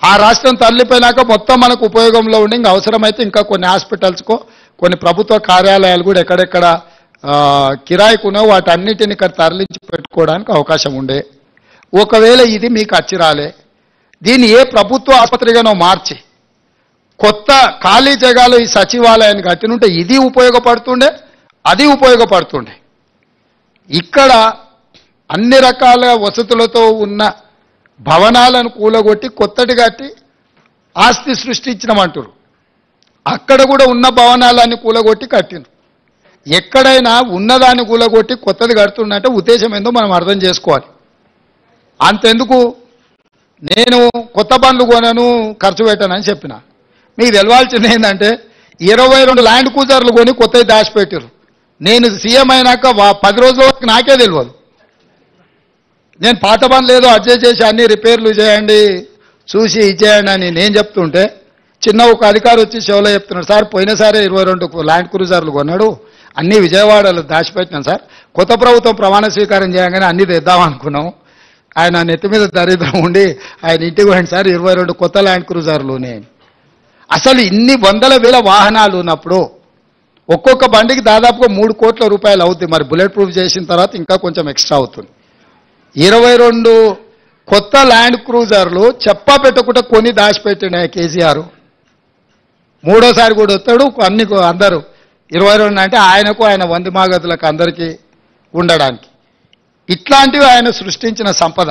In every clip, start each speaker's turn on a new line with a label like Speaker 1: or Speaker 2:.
Speaker 1: ఆ రాష్ట్రం తరలిపోయినాక మొత్తం మనకు ఉపయోగంలో ఉండి ఇంకా అవసరమైతే ఇంకా కొన్ని హాస్పిటల్స్కో కొన్ని ప్రభుత్వ కార్యాలయాలు కూడా ఎక్కడెక్కడ ఆ, కిరాయికునో వాటన్నిటిని ఇక్కడ తరలించి పెట్టుకోవడానికి అవకాశం ఉండే ఒకవేళ ఇది మీకు అచ్చి రాలే దీన్ని ఏ ప్రభుత్వ ఆసుపత్రిగానో మార్చి కొత్త ఖాళీ జగాలు ఈ సచివాలయాన్ని కట్టినుంటే ఇది ఉపయోగపడుతుండే అది ఉపయోగపడుతుండే ఇక్కడ అన్ని రకాల వసతులతో ఉన్న భవనాలను కూలగొట్టి కొత్తటి కట్టి ఆస్తి సృష్టించినమంటారు అక్కడ కూడా ఉన్న భవనాలన్నీ కూలగొట్టి కట్టిండ్రు ఎక్కడైనా ఉన్నదాన్ని కూలగొట్టి కొత్తది కడుతున్నట్టే ఉద్దేశం ఏందో మనం అర్థం చేసుకోవాలి అంతెందుకు నేను కొత్త బండ్లు కొనను ఖర్చు పెట్టానని చెప్పిన మీకు తెలవాల్సింది ఏంటంటే ఇరవై రెండు ల్యాండ్ కూజర్లు కొని కొత్తవి దాచిపెట్టారు నేను సీఎం అయినాక వా- పది రోజుల వరకు నాకే తెలియదు నేను పాత బండ్లు ఏదో అడ్జస్ట్ చేసి అన్ని రిపేర్లు చేయండి చూసి ఇచ్చేయండి అని నేను చెప్తుంటే చిన్న ఒక అధికారి వచ్చి షోలో చెప్తున్నాడు సార్ పోయినసారి ఇరవై రెండు ల్యాండ్ క్రూజర్లు కొన్నాడు అన్ని విజయవాడలో దాచిపెట్టినాం సార్ కొత్త ప్రభుత్వం ప్రమాణ స్వీకారం చేయగానే అన్ని తెద్దాం అనుకున్నాం ఆయన నెత్తి మీద దరిద్రం ఉండి ఆయన ఇంటికి పోయింది సార్ ఇరవై రెండు కొత్త ల్యాండ్ క్రూజర్లు నేను అసలు ఇన్ని వందల వేల వాహనాలు ఉన్నప్పుడు ఒక్కొక్క బండికి దాదాపుగా మూడు కోట్ల రూపాయలు అవుతుంది మరి బుల్లెట్ ప్రూఫ్ చేసిన తర్వాత ఇంకా కొంచెం ఎక్స్ట్రా అవుతుంది ఇరవై రెండు కొత్త ల్యాండ్ క్రూజర్లు చెప్పా పెట్టకుండా కొని దాచిపెట్టిన కేసీఆర్ మూడోసారి కూడా వస్తాడు అన్ని కూ- అందరూ ఇరవై రెండు అంటే ఆయనకు ఆయన వంది మాగతులకు అందరికీ ఉండడానికి ఇట్లాంటివి ఆయన సృష్టించిన సంపద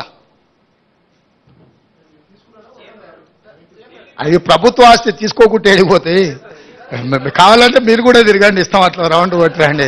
Speaker 1: అది ప్రభుత్వ ఆస్తి తీసుకోకుంటే వెళ్ళిపోతాయి కావాలంటే మీరు కూడా తిరగండి ఇస్తాం అట్లా రౌండ్ కొట్టరండి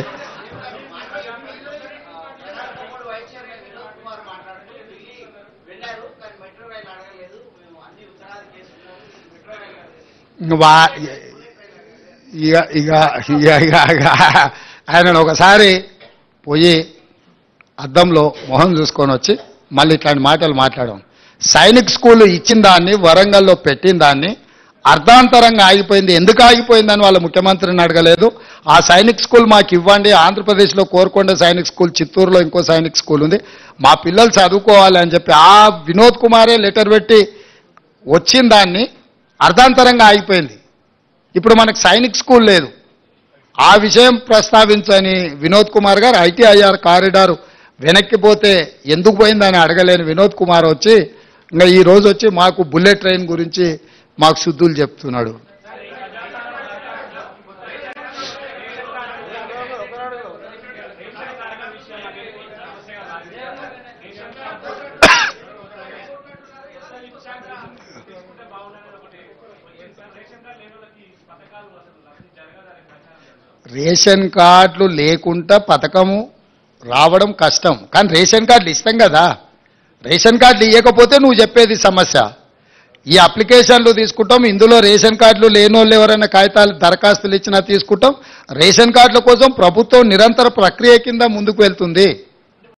Speaker 1: ఇంక వా- ఇక ఇక ఇక ఇక ఇక ఆయన ఒకసారి పోయి అద్దంలో మొహం చూసుకొని వచ్చి మళ్ళీ ఇట్లాంటి మాటలు మాట్లాడడం సైనిక్ స్కూల్ ఇచ్చిన దాన్ని వరంగల్లో పెట్టిన దాన్ని అర్ధాంతరంగా ఆగిపోయింది ఎందుకు ఆగిపోయిందని వాళ్ళ ముఖ్యమంత్రిని అడగలేదు ఆ సైనిక్ స్కూల్ మాకు ఇవ్వండి ఆంధ్రప్రదేశ్లో కోరుకొండ సైనిక్ స్కూల్ చిత్తూరులో ఇంకో సైనిక్ స్కూల్ ఉంది మా పిల్లలు చదువుకోవాలి అని చెప్పి ఆ వినోద్ కుమారే లెటర్ పెట్టి వచ్చిన దాన్ని అర్ధాంతరంగా ఆగిపోయింది ఇప్పుడు మనకు సైనిక్ స్కూల్ లేదు ఆ విషయం ప్రస్తావించని వినోద్ కుమార్ గారు ఐటీఐఆర్ కారిడార్ వెనక్కిపోతే ఎందుకు పోయిందని అడగలేని వినోద్ కుమార్ వచ్చి ఇంకా ఈ రోజు వచ్చి మాకు బుల్లెట్ ట్రైన్ గురించి మాకు శుద్ధులు చెప్తున్నాడు రేషన్ కార్డులు లేకుండా పథకము రావడం కష్టం కానీ రేషన్ కార్డులు ఇస్తాం కదా రేషన్ కార్డులు ఇవ్వకపోతే నువ్వు చెప్పేది సమస్య ఈ అప్లికేషన్లు తీసుకుంటాం ఇందులో రేషన్ కార్డులు లేని వాళ్ళు ఎవరైనా కాగితాలు దరఖాస్తులు ఇచ్చినా తీసుకుంటాం రేషన్ కార్డుల కోసం ప్రభుత్వం నిరంతర ప్రక్రియ కింద ముందుకు వెళ్తుంది